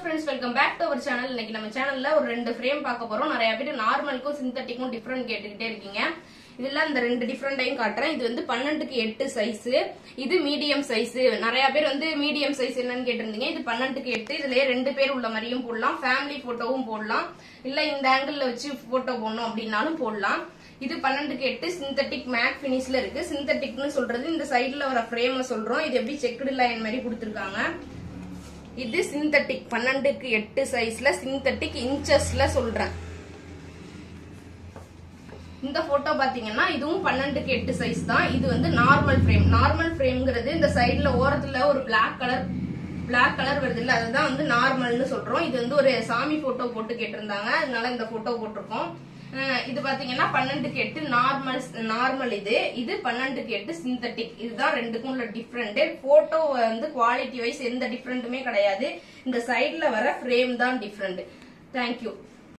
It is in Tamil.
friends welcome back to our channel இன்னைக்கு நம்ம சேனல்ல ஒரு ரெண்டு ஃப்ரேம் பார்க்க போறோம் நிறைய பேர் நார்மலுக்கும் சிந்தட்டிக்கும் டிஃப்ரெண்ட் கேட்டுக்கிட்டே இருக்கீங்க இதுல இந்த ரெண்டு டிஃப்ரெண்டையும் காட்டுறேன் இது வந்து பன்னெண்டுக்கு எட்டு சைஸ் இது மீடியம் சைஸ் நிறைய பேர் வந்து மீடியம் சைஸ் என்னன்னு கேட்டிருந்தீங்க இது பன்னெண்டுக்கு எட்டு இதுலயே ரெண்டு பேர் உள்ள மாதிரியும் போடலாம் ஃபேமிலி போட்டோவும் போடலாம் இல்ல இந்த ஆங்கிள் வச்சு போட்டோ போடணும் அப்படின்னாலும் போடலாம் இது பன்னெண்டுக்கு எட்டு சிந்தட்டிக் மேட் பினிஷ்ல இருக்கு சிந்தட்டிக்னு சொல்றது இந்த சைடுல வர ஃப்ரேம் சொல்றோம் இது எப்படி செக்குடு லைன் மாதிரி கொடுத்துருக்காங்க இது சிந்தட்டிக் பன்னெண்டுக்கு எட்டு சைஸ்ல சிந்தட்டிக் இன்ச்சஸ்ல சொல்றேன் இந்த போட்டோ பாத்தீங்கன்னா இதுவும் பன்னெண்டுக்கு எட்டு சைஸ் தான் இது வந்து நார்மல் ஃப்ரேம் நார்மல் ஃப்ரேம்ங்கிறது இந்த சைடுல ஓரத்துல ஒரு பிளாக் கலர் பிளாக் கலர் வருது இல்ல அதுதான் வந்து நார்மல்னு சொல்றோம் இது வந்து ஒரு சாமி போட்டோ போட்டு கேட்டிருந்தாங்க அதனால இந்த போட்டோ போட்டிருக்கோம் அஹ் இது பாத்தீங்கன்னா பன்னெண்டுக்கு எட்டு நார்மல் நார்மல் இது இது பன்னெண்டுக்கு எட்டு சிந்தட்டிக் இதுதான் ரெண்டுக்கும் உள்ள டிஃப்ரெண்ட் போட்டோ வந்து குவாலிட்டி வைஸ் எந்த டிஃப்ரெண்ட்டுமே கிடையாது இந்த சைடுல வர ஃப்ரேம் தான் டிஃப்ரெண்ட் தேங்க்யூ